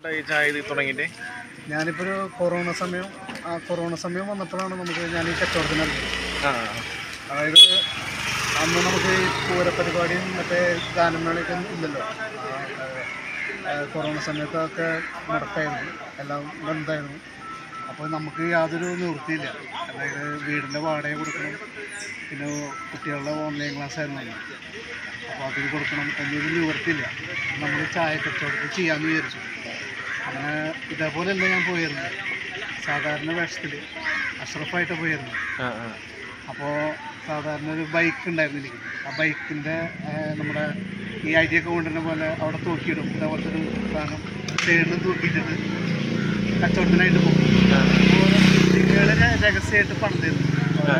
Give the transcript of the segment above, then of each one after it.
ഈ ചായ ഇത് തുടങ്ങിയിട്ട് ഞാനിപ്പോൾ ഒരു കൊറോണ സമയം ആ കൊറോണ സമയം വന്നപ്പോഴാണ് നമുക്ക് ഞാൻ ഈ കച്ചവടത്തിന് ഇറങ്ങിയത്. ആ അതായത് അന്ന് നമുക്ക് ഈ പൂരപരിപാടിയും മറ്റേ ഗാനമേളയൊക്കെ ഇല്ലല്ലോ ആ, ആ, കൊറോണ സമയത്തൊക്കെ മുടക്കായിരുന്നു എല്ലാം ബന്ധായിരുന്നു അപ്പോൾ നമുക്ക് യാതൊരു നിവൃത്തിയില്ല അതായത് വീടിൻ്റെ വാടക കൊടുക്കണം പിന്നെ കുട്ടികളുടെ ഓൺലൈൻ ക്ലാസ് ആയിരുന്നു അന്ന്. അപ്പോൾ അതിന് കൊടുക്കണം എന്നൊരു നിവൃത്തിയില്ല നമ്മൾ ചായ കച്ചവടത്തിൽ ചെയ്യാമെന്ന് വിചാരിച്ചു അങ്ങനെ ഇതേപോലെയല്ല ഞാൻ പോയിരുന്നത് സാധാരണ വേഷത്തിൽ അഷ്റഫായിട്ട് പോയിരുന്നു ആ ആ അപ്പോൾ സാധാരണ ഒരു ബൈക്ക് ഉണ്ടായിരുന്നു എനിക്ക് ആ ബൈക്കിൻ്റെ നമ്മുടെ ഈ അരിയൊക്കെ കൊണ്ടുവരുന്ന പോലെ അവിടെ തൂക്കിയിടും ഇതേപോലത്തെ ഒരു സാധനം സൈഡിൽ തൂക്കിയിട്ടിട്ട് കച്ചവടത്തിനായിട്ട് പോകും ബിൽഡിങ്ങുകൾ രഹസ്യമായിട്ട് പണിതിരുന്നു ഓരോ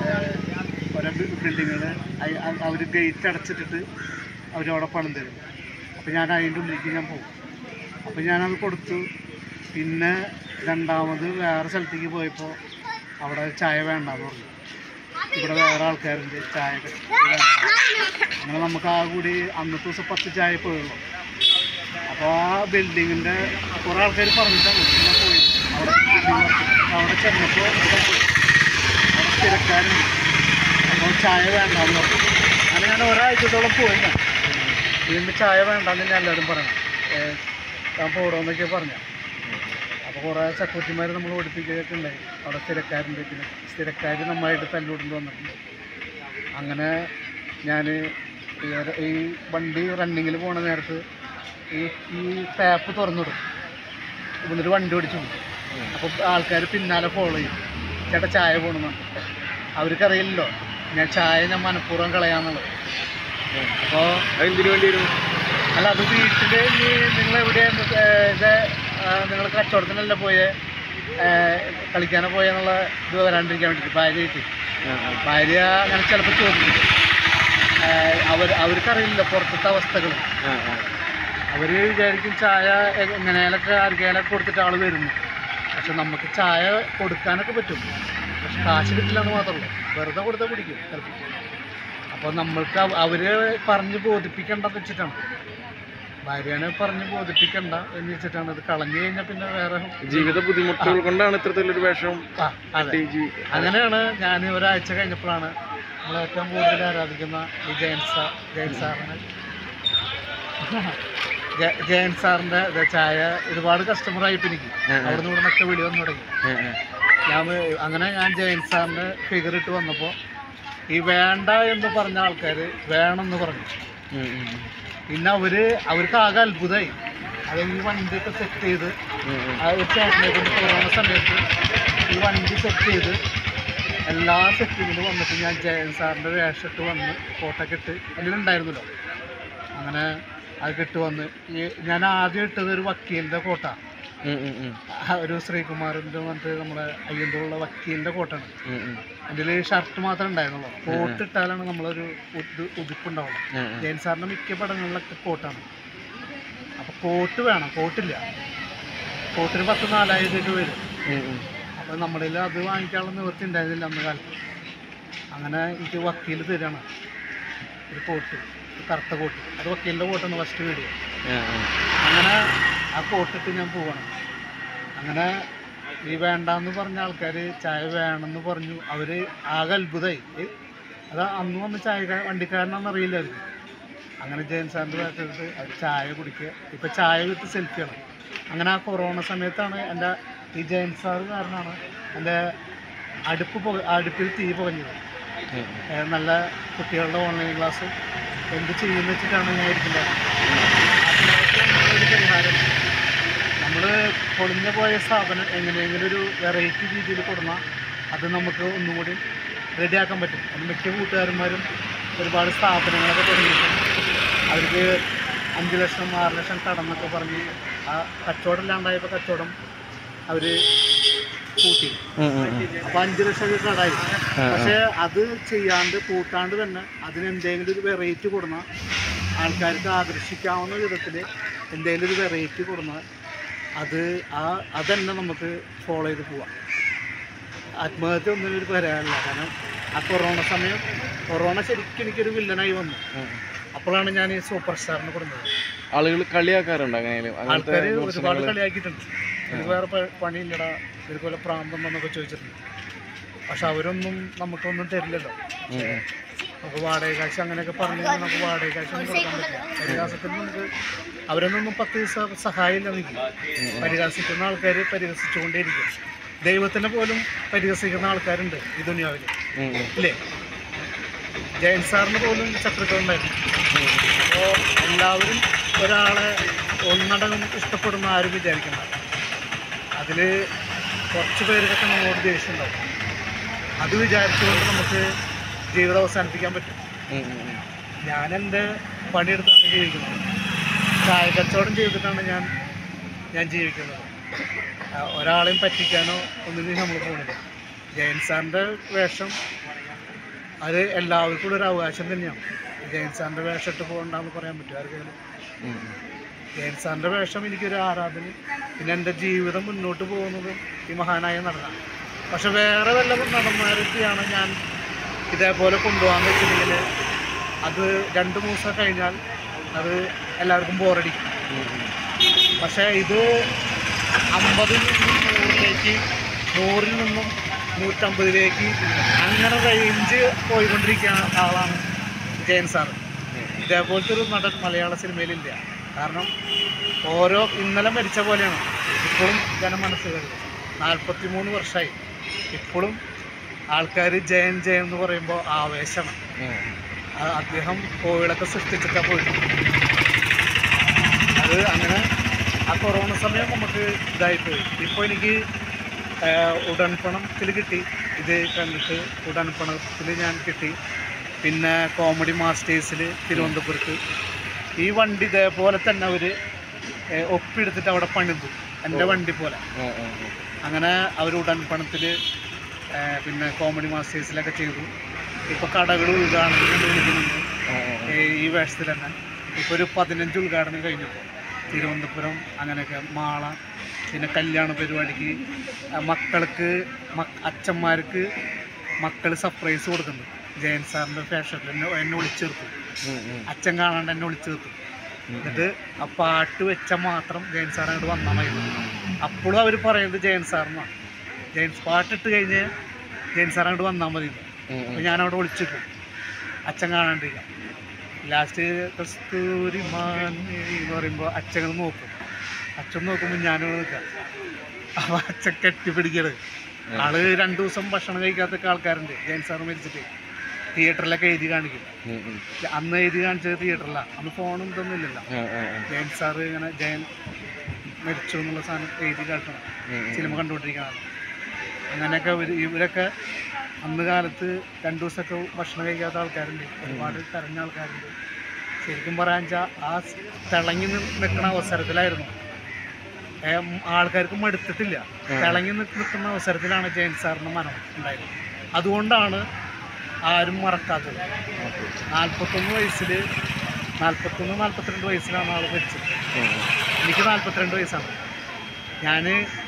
ഓരോ ബിൽഡിങ്ങുകൾ അവർ ഗേറ്റ് അടച്ചിട്ടിട്ട് അവരവിടെ പണം തരും അപ്പോൾ ഞാൻ അതിൻ്റെ ഉള്ളിലേക്ക് ഞാൻ പോകും അപ്പോൾ ഞാനത് കൊടുത്തു പിന്നെ രണ്ടാമത് വേറെ സ്ഥലത്തേക്ക് പോയപ്പോൾ അവിടെ ചായ വേണ്ടെന്ന് പറഞ്ഞു ഇവിടെ വേറെ ആൾക്കാരുണ്ട് ചായ ഒക്കെ വേണ്ട. അങ്ങനെ നമുക്ക് ആ കൂടി അന്നത്തെ ദിവസം പത്ത് ചായ പോയുള്ളൂ അപ്പോൾ ആ ബിൽഡിങ്ങിൻ്റെ കുറേ ആൾക്കാർ പറഞ്ഞിട്ടാണ് ഞാൻ പോയി അവിടെ building work. അവിടെ ചെന്നപ്പോൾ അവിടെ സ്ഥിരക്കാരുണ്ട് അപ്പോൾ ചായ വേണ്ടെന്ന് പറഞ്ഞു അങ്ങനെ ഞാൻ ഒരാഴ്ചത്തോളം പോയി ഞാൻ വീണ്ടും ചായ വേണ്ടെന്ന് ഞാൻ എല്ലാവരും പറയണം ഏഹ് ഞാൻ പോകണമെന്നൊക്കെ പറഞ്ഞു അപ്പോൾ കുറേ സെക്യൂരിറ്റിമാർ നമ്മൾ ഓടിപ്പിക്കുകയൊക്കെ ഉണ്ടായി അവിടെ സ്ഥിരക്കാരുണ്ട് പിന്നെ സ്ഥിരക്കാർ നമ്മളായിട്ട് തല്ലുകൊടുത്ത് വന്നിട്ടുണ്ട് അങ്ങനെ ഞാൻ ഈ വണ്ടി റണ്ണിങ്ങിൽ പോണ നേരത്ത് ഈ ഈ ടാപ്പ് തുറന്നിടും എന്നിട്ട് വണ്ടി ഓടിച്ചു പോകും അപ്പോൾ ആൾക്കാർ പിന്നാലെ ഫോളോ ചെയ്യും ചേട്ടാ ചായ പോകണമെന്നുണ്ട് അവർക്കറിയില്ലല്ലോ ഞാൻ ചായ ഞാൻ മനഃപൂർവ്വം കളയാന്നുള്ളത് അപ്പോൾ അതെന്തിനു വേണ്ടി വരും അല്ല അത് വീട്ടിൽ നിങ്ങൾ എവിടെയാണ് ഇത് നിങ്ങൾ കച്ചവടത്തിനല്ല പോയെ കളിക്കാനോ പോയെന്നുള്ള ഇത് വരാണ്ടിരിക്കാൻ വേണ്ടിയിട്ട് ഭാര്യ കിട്ടി ആ ആ ഭാര്യ അങ്ങനെ ചിലപ്പോൾ ചോദിക്കും ഏഹ് അവർ അവർക്കറിയില്ല പുറത്തത്തെ അവസ്ഥകൾ ആ ആ അവർ വിചാരിക്കും ചായ എ- എങ്ങനെയാലൊക്കെ ആർക്കെങ്കിലൊക്കെ കൊടുത്തിട്ട് ആൾ വരുന്നു പക്ഷെ നമുക്ക് ചായ കൊടുക്കാനൊക്കെ പറ്റും പക്ഷെ കാശ് കിട്ടില്ല എന്ന് മാത്രമല്ല വെറുതെ കൊടുത്താൽ പിടിക്കും ചിലപ്പോൾ അപ്പോൾ നമ്മൾക്ക് അവർ പറഞ്ഞ് ബോധിപ്പിക്കേണ്ടെന്ന് വെച്ചിട്ടാണ് ഭാര്യനെ പറഞ്ഞ് ബോധിപ്പിക്കണ്ട എന്ന് വെച്ചിട്ടാണ് ഇത് കളഞ്ഞു കഴിഞ്ഞാൽ പിന്നെ വേറെ ജീവിത ബുദ്ധിമുട്ടുകൾ കൊണ്ടാണ് ഇത്തരത്തിലൊരു വേഷം ആ അതെ ഈ ജീ- അങ്ങനെയാണ് ഞാൻ ഒരാഴ്ച കഴിഞ്ഞപ്പോഴാണ് നമ്മൾ ഏറ്റവും കൂടുതൽ ആരാധിക്കുന്ന ഈ ജയൻ സാർ ജയൻ സാറിന് ജയ- ജയൻ സാറിൻ്റെ ഇത് ചായ ഒരുപാട് കസ്റ്റമറായി ഇപ്പം എനിക്ക് ആ, ആ. അവിടെ നിന്ന് ഇവിടെ നിന്നൊക്കെ വിളി വന്നു തുടങ്ങി ആ, ആ. ഞാൻ വ- അങ്ങനെ ഞാൻ ജയൻ സാറിൻ്റെ ഫിഗർ ഇട്ട് വന്നപ്പോൾ ഈ വേണ്ട എന്ന് പറഞ്ഞ ആൾക്കാർ വേണമെന്ന് പറഞ്ഞു ഉം, ഉം, ഉം. പിന്നെ അവര് അവർക്ക് ആകെ അത്ഭുതമായി അത് ഈ വണ്ടിയൊക്കെ സെറ്റ് ചെയ്ത് ഉം, ഉം. ആ ഒരു ചേട്ടനെ കൊണ്ട് കൊറോണ സമയത്ത് ഈ വണ്ടി സെറ്റ് ചെയ്ത് എല്ലാ സെറ്റിങ്ങിലും വന്നിട്ട് ഞാൻ ജയൻ സാറിൻ്റെ വേഷം ഇട്ട് വന്ന് ഫോട്ടോ ഒക്കെ ഇട്ട് അതിലുണ്ടായിരുന്നല്ലോ അങ്ങനെ അത് ഇട്ട് വന്ന് ഈ ഞാൻ ആദ്യം ഇട്ടത് ഒരു വക്കീലിൻ്റെ കോട്ട ഉം, ഉം, ഉം. ഒരു ശ്രീകുമാറിൻ്റെ വന്നിട്ട് നമ്മുടെ അയ്യന്തോളുള്ള വക്കീലിൻ്റെ കോട്ടാണ് ഉം, ഉം. അതിൽ ഷർട്ട് മാത്രമേ ഉണ്ടായിരുന്നുള്ളൂ കോട്ട് ഇട്ടാലാണ് നമ്മളൊരു ഉദ് ഉദിപ്പുണ്ടാവുള്ളൂ ആ, ആ. ജയൻ സാറിൻ്റെ മിക്ക പടങ്ങളിലൊക്കെ കോട്ടാണ് അപ്പോൾ കോട്ട് വേണം കോട്ടില്ല കോട്ടിന് പത്ത് നാലായിരം രൂപ വരും ഉം, ഉം. അപ്പോൾ നമ്മുടെ കയ്യിൽ അത് വാങ്ങിക്കാനുള്ള നിവൃത്തി ഉണ്ടായിരുന്നില്ല അന്ന് കാലത്ത് അങ്ങനെ എനിക്ക് വക്കീൽ തരാണ് ഒരു കോട്ട് ഒരു കറുത്ത കോട്ട് അത് വക്കീലിൻ്റെ കോട്ടാണ് ഫസ്റ്റ് വീഡിയോ ആ, ആ. അങ്ങനെ ആ കോട്ടിട്ട് ഞാൻ പോവാണ് അങ്ങനെ ഈ വേണ്ടാന്ന് പറഞ്ഞ ആൾക്കാർ ചായ വേണമെന്ന് പറഞ്ഞു അവർ ആകെ അത്ഭുതമായി ഏ, അത് അന്ന് വന്ന ചായ വണ്ടിക്കാരനാണെന്ന് അറിയില്ല അവർക്ക് അങ്ങനെ ജയൻ സാറിൻ്റെ ഭാഗത്തെടുത്ത് അവർ ചായ കുടിക്കുക ഇപ്പം ചായ വിത്ത് സെൽഫിയാണ് അങ്ങനെ ആ കൊറോണ സമയത്താണ് എൻ്റെ ഈ ജയൻ സാറ് കാരണമാണ് എൻ്റെ അടുപ്പ് പുക അടുപ്പിൽ തീ പുകഞ്ഞത് ഉം, ഏ, നല്ല കുട്ടികളുടെ ഓൺലൈൻ ക്ലാസ് എന്ത് ചെയ്യുമെന്ന് വെച്ചിട്ടാണ് ഞാൻ ഇരിക്കുന്നത് അതിനൊക്കെ ഒരു പരിഹാരം നമ്മൾ പൊളിഞ്ഞു പോയ സ്ഥാപനം എങ്ങനെയെങ്കിലും ഒരു വെറൈറ്റി രീതിയിൽ കൊടുന്നാൽ അത് നമുക്ക് ഒന്നുകൂടി റെഡിയാക്കാൻ പറ്റും അത് മിക്ക കൂട്ടുകാരന്മാരും ഒരുപാട് സ്ഥാപനങ്ങളൊക്കെ തുടങ്ങിയിട്ട് അവർക്ക് അഞ്ച് ലക്ഷം ആറ് ലക്ഷം കടന്നൊക്കെ പറഞ്ഞ് ആ കച്ചവടം ഇല്ലാണ്ടായപ്പോൾ കച്ചവടം അവർ കൂട്ടി ഉം, ഉം, ഉം. അപ്പോൾ അഞ്ച് ലക്ഷം ഒക്കെ കടായി ആ. പക്ഷേ അത് ചെയ്യാണ്ട് കൂട്ടാണ്ട് തന്നെ അതിന് എന്തെങ്കിലും ഒരു വെറൈറ്റി കൊടുന്നാൽ ആൾക്കാർക്ക് ആകർഷിക്കാവുന്ന വിധത്തിൽ എന്തെങ്കിലും ഒരു വെറൈറ്റി കൊടുന്നാൽ അത് ആ അതന്നെ നമുക്ക് ഫോളോ ചെയ്ത് പോവാം ആത്മഹത്യ ഒന്നിനും ഒരു പരിഹാരമില്ല കാരണം ആ കൊറോണ സമയം കൊറോണ ശരിക്കും എനിക്കൊരു വില്ലനായി വന്നു ഉം. അപ്പോഴാണ് ഞാൻ ഈ സൂപ്പർ സ്റ്റാറിനെ കൊടുത്തത് ആളുകൾ കളിയാക്കാറുണ്ട് അങ്ങനെയാലും അങ്ങനത്തെ ആൾക്കാർ ഒരുപാട് വിമർശനങ്ങള് കളിയാക്കിയിട്ടുണ്ട് ഇത് വേറെ പ- പണിയില്ലടാ ഇതുപോലെ പ്രാന്തം എന്നൊക്കെ ചോദിച്ചിട്ടുണ്ട് പക്ഷെ അവരൊന്നും നമുക്കൊന്നും തരില്ലല്ലോ ഉം, ഉം. നമുക്ക് വാടക കാശ് അങ്ങനെയൊക്കെ പറഞ്ഞു കഴിഞ്ഞാൽ നമുക്ക് വാടക കാശ് ഒന്നും കൊടുക്കാൻ പറ്റില്ല പരിഹാസത്തിന് നമുക്ക് അവരൊന്നും പത്ത് ദിവസം സഹായമില്ല നിൽക്കും പരിഹാസിക്കുന്ന ആൾക്കാർ പരിഹസിച്ചുകൊണ്ടേയിരിക്കും ദൈവത്തിനെ പോലും പരിഹസിക്കുന്ന ആൾക്കാരുണ്ട് ഈ ദുനിയാവിൽ ഉം, ഉം. ഇല്ലേ ജയൻ സാറിന് പോലും ശത്രുക്കളുണ്ടായിരുന്നു അപ്പോൾ എല്ലാവരും ഒരാളെ ഒന്നടങ്കം ഇഷ്ടപ്പെടുന്ന ആരും വിചാരിക്കണം അതിൽ കുറച്ച് പേർക്കൊക്കെ നമ്മളോട് ദേഷ്യം ഉണ്ടാവും അത് വിചാരിച്ചുകൊണ്ട് നമുക്ക് ജീവിതം അവസാനിപ്പിക്കാൻ പറ്റും ഉം, ഉം, ഉം. ഞാൻ എൻ്റെ പണിയെടുത്താണ് ജീവിക്കുന്നത് ചായ കച്ചവടം ചെയ്തിട്ടാണ് ഞാൻ ഞാൻ ജീവിക്കുന്നത് ആ, ഒരാളെയും പറ്റിക്കാനോ ഒന്നിനും നമ്മൾ പോകുന്നില്ല ജയൻ സാറിൻ്റെ വേഷം അത് എല്ലാവർക്കും ഒരു അവകാശം തന്നെയാണ് ജയൻ സാറിൻ്റെ വേഷം ഇട്ട് പോകണ്ടെന്ന് പറയാൻ പറ്റും ആർക്കെങ്കിലും ഉം, ഉം. ജയൻ സാറിൻ്റെ വേഷം എനിക്കൊരു ആരാധന പിന്നെ എൻ്റെ ജീവിതം മുന്നോട്ട് പോകുന്നതും ഈ മഹാനായ നടനാണ് പക്ഷെ വേറെ വല്ല നടന്മാരൊക്കെയാണ് ഞാൻ ഇതേപോലെ കൊണ്ടുപോകാന്ന് വെച്ചിട്ടുണ്ടെങ്കിൽ അത് രണ്ട് മൂന്ന് ദിവസം കഴിഞ്ഞാൽ അത് എല്ലാവർക്കും ബോറടിക്കും ഉം, ഉം. പക്ഷേ ഇത് അമ്പതിൽ നിന്നും നൂറിലേക്ക് നൂറിൽ നിന്നും നൂറ്റമ്പതിലേക്ക് അങ്ങനെ റേഞ്ച് പോയിക്കൊണ്ടിരിക്കുന്ന ആളാണ് ജയൻ സാറ് ഇതേപോലത്തെ ഒരു നടൻ മലയാള സിനിമയിലില്ല കാരണം ഓരോ ഇന്നലെ മരിച്ച പോലെയാണ് ഇപ്പോഴും ജനമനസ്സുകളിൽ നാൽപ്പത്തി മൂന്ന് വർഷമായി ഇപ്പോഴും ആൾക്കാർ ജയൻ ജയൻ എന്ന് പറയുമ്പോൾ ആവേശമാണ് ഉം. ആ- അദ്ദേഹം കോവിഡൊക്കെ സൃഷ്ടിച്ചിട്ടാണ് പോയിട്ട് അത് അങ്ങനെ ആ കൊറോണ സമയം നമുക്ക് ഇതായിപ്പോയി ഇപ്പോൾ എനിക്ക് ആ, ഉടൻ പണത്തിൽ കിട്ടി ഇത് കണ്ടിട്ട് ഉടൻ പണത്തിൽ ഞാൻ കിട്ടി പിന്നെ കോമഡി മാസ്റ്റേഴ്സിൽ തിരുവനന്തപുരത്ത് ഈ വണ്ടി ഇതേപോലെ തന്നെ അവർ ഒപ്പിയെടുത്തിട്ട് അവിടെ പണിതു എൻ്റെ വണ്ടി പോലെ ഉം, ഉം, ഉം. അങ്ങനെ അവർ ഉടൻ പണത്തിൽ പിന്നെ കോമഡി മാസ്റ്റേഴ്സിലൊക്കെ ചെയ്തു ഇപ്പോൾ കടകൾ ഉദ്ഘാടനം കൊണ്ട് വിളിക്കുന്നുണ്ട് ഉം, ഉം, ഉം. ഏ, ഈ വേഷത്തിൽ തന്നെ ഇപ്പോൾ ഒരു പതിനഞ്ച് ഉദ്ഘാടനം കഴിഞ്ഞപ്പോൾ തിരുവനന്തപുരം അങ്ങനെയൊക്കെ മാള പിന്നെ കല്യാണ പരിപാടിക്ക് ആ, മക്കൾക്ക് മക് അച്ഛന്മാർക്ക് മക്കൾ സർപ്രൈസ് കൊടുക്കുന്നുണ്ട് ജയൻ സാറിൻ്റെ ഫാഷനിൽ എന്നെ എന്നെ വിളിച്ചു നിർത്തും ഉം, ഉം. അച്ഛൻ കാണാണ്ട് എന്നെ വിളിച്ചു നിർത്തും എന്നിട്ട് ആ പാട്ട് വെച്ചാൽ മാത്രം ജയൻ സാർ അങ്ങോട്ട് വന്നാൽ മതി അപ്പോഴും അവർ പറയുന്നത് ജയൻ സാറിനാണ് ജയൻ പാട്ടിട്ട് കഴിഞ്ഞ് ജയൻ സാർ അങ്ങോട്ട് വന്നാൽ മതി ഉം, ഉം. അപ്പോൾ ഞാനവിടെ വിളിച്ചിട്ടു അച്ഛൻ കാണാണ്ടിരിക്കാം ലാസ്റ്റ് കസ്തൂരി മാൻ എന്ന് പറയുമ്പോൾ അച്ഛൻ നോക്കും അച്ഛൻ നോക്കുമ്പോൾ ഞാനിവിടെ നിൽക്കാം അപ്പോൾ അച്ഛൻ കെട്ടിപ്പിടിക്കണത് ആള് രണ്ടു ദിവസം ഭക്ഷണം കഴിക്കാത്തൊക്കെ ആൾക്കാരുണ്ട് ജയൻ സാർ മരിച്ചിട്ട് തിയേറ്ററിലൊക്കെ എഴുതി കാണിക്കും ഉം, ഉം. അന്ന് എഴുതി കാണിച്ചത് തിയേറ്ററിലാണ് അന്ന് ഫോണും ഇതൊന്നും ഇല്ലല്ലോ ഉം, ഉം, ഉം. ജയൻ സാറ് ഇങ്ങനെ ജയൻ മരിച്ചു എന്നുള്ള സാധനം എഴുതി കാട്ടണം ഉം, ഉം. സിനിമ കണ്ടുകൊണ്ടിരിക്കണം അങ്ങനെയൊക്കെ ഇവർ ഇവരൊക്കെ അന്ന് കാലത്ത് രണ്ടു ദിവസമൊക്കെ ഭക്ഷണം കഴിക്കാത്ത ആൾക്കാരുണ്ട് ഒരുപാട് കരഞ്ഞ ആൾക്കാരുണ്ട് ശരിക്കും പറയാൻ വെച്ചാൽ ആ സ് തിളങ്ങി നിൽക്കുന്ന അവസരത്തിലായിരുന്നു ഏ, ഉം, ആൾക്കാർക്ക് മടുത്തിട്ടില്ല തിളങ്ങി നിക്ക് നിൽക്കുന്ന അവസരത്തിലാണ് ജയൻ സാറിൻ്റെ മരണം ഉണ്ടായത് അതുകൊണ്ടാണ് ആരും മറക്കാത്തത് നാൽപ്പത്തൊന്ന് വയസ്സിൽ നാൽപ്പത്തൊന്ന് നാൽപ്പത്തിരണ്ട് വയസ്സിലാണ് ആൾ മരിച്ചത് ഉം, ഉം. എനിക്ക് നാൽപ്പത്തിരണ്ട് വയസ്സാണ് ഞാൻ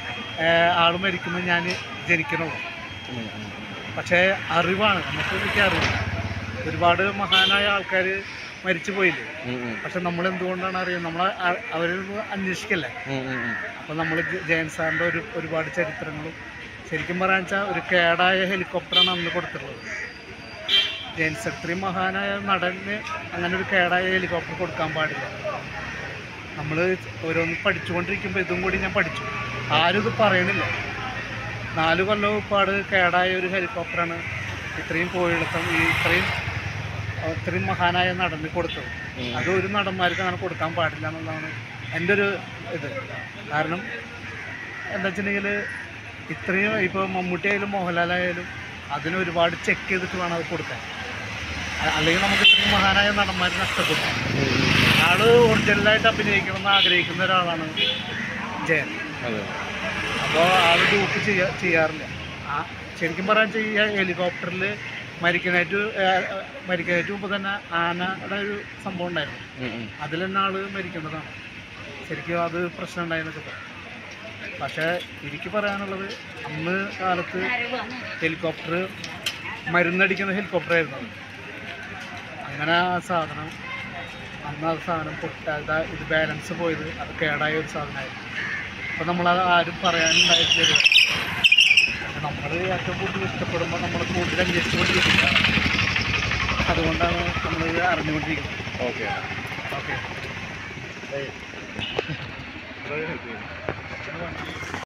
ആൾ മരിക്കുമ്പോൾ ഞാൻ ജനിക്കണുള്ളൂ ഉം, ഉം, ഉം. പക്ഷേ അറിവാണ് നമുക്ക് എനിക്ക് അറിവ് ഒരുപാട് മഹാനായ ആൾക്കാർ മരിച്ചു പോയില്ലേ ഉം, ഉം. പക്ഷെ നമ്മൾ എന്തുകൊണ്ടാണ് അറിയുന്നത് നമ്മൾ അവരിൽ അന്വേഷിക്കല്ലേ ഉം, ഉം, ഉം. അപ്പോൾ നമ്മൾ ജയൻ സാറിൻ്റെ ഒരു ഒരുപാട് ചരിത്രങ്ങളും ശരിക്കും പറയാൻ വെച്ചാൽ ഒരു കേടായ ഹെലികോപ്റ്ററാണ് അന്ന് കൊടുത്തിട്ടുള്ളത് ജയൻ സാർ ഇത്രയും മഹാനായ നടന് അങ്ങനെ ഒരു കേടായ ഹെലികോപ്റ്റർ കൊടുക്കാൻ പാടില്ല നമ്മൾ ഓരോന്ന് പഠിച്ചുകൊണ്ടിരിക്കുമ്പോൾ ഇതും കൂടി ഞാൻ പഠിച്ചു ആരും ഇത് പറയണില്ല നാല് കൊല്ലം ഉപ്പാട് കേടായ ഒരു ഹെലികോപ്റ്ററാണ് ഇത്രയും കോഴിളക്കം ഈ ഇത്രയും അഹ് ഇത്രയും മഹാനായ നടന് കൊടുത്തത് ഉം. അത് ഒരു നടന്മാർക്ക് അങ്ങനെ കൊടുക്കാൻ പാടില്ല എന്നുള്ളതാണ് എൻ്റെ ഒരു ഇത് കാരണം എന്താ വെച്ചിട്ടുണ്ടെങ്കിൽ ഇത്രയും ഇപ്പോൾ മമ്മൂട്ടി ആയാലും മോഹൻലാലായാലും അതിന് ഒരുപാട് ചെക്ക് ചെയ്തിട്ട് വേണം അത് കൊടുക്കാൻ അ- അല്ലെങ്കിൽ നമുക്ക് ഇത്രയും മഹാനായ നടന്മാർ നഷ്ടപ്പെടും ആള് ഒറിജിനലായിട്ട് അഭിനയിക്കണം എന്ന് ആഗ്രഹിക്കുന്ന ഒരാളാണ് ജയൻ അതെ അപ്പോൾ ആൾ ഡ്യൂട്ടി ചെയ്യാ ചെയ്യാറില്ല ആ ശരിക്കും പറയാൻ ചെയ്യുക ഹെലികോപ്റ്ററിൽ മരിക്കാനായിട്ട് മരിക്കാനായിട്ട് മുമ്പ് തന്നെ ആനയുടെ ഒരു സംഭവം ഉണ്ടായിരുന്നു ഉം, ഉം. അതിൽ തന്നെ ആള് മരിക്കേണ്ടതാണ് ശരിക്കും അത് പ്രശ്നം ഉണ്ടായെന്നൊക്കെ പറയും പക്ഷേ എനിക്ക് പറയാനുള്ളത് അന്ന് കാലത്ത് ഹെലികോപ്റ്റർ മരുന്നടിക്കുന്ന ഹെലികോപ്റ്റർ ആയിരുന്നു അത്. അങ്ങനെ ആ സാധനം അന്ന് ആ സാധനം പൊട്ടാതെ ഇത് ബാലൻസ് പോയത് അത് കേടായ ഒരു സാധനമായിരുന്നു അപ്പോൾ നമ്മളത് ആരും പറയാനുണ്ടായിട്ടില്ല നമ്മൾ ഏറ്റവും കൂടുതൽ ഇഷ്ടപ്പെടുമ്പോൾ നമ്മൾ കൂടുതൽ അന്വേഷിച്ചുകൊണ്ടിരിക്കുക അതുകൊണ്ടാണ് നമ്മളിത് അറിഞ്ഞുകൊണ്ടിരിക്കുന്നത് ഓക്കെ ഓക്കെ ഏയ്. ഇവിടെ help ചെയ്യും.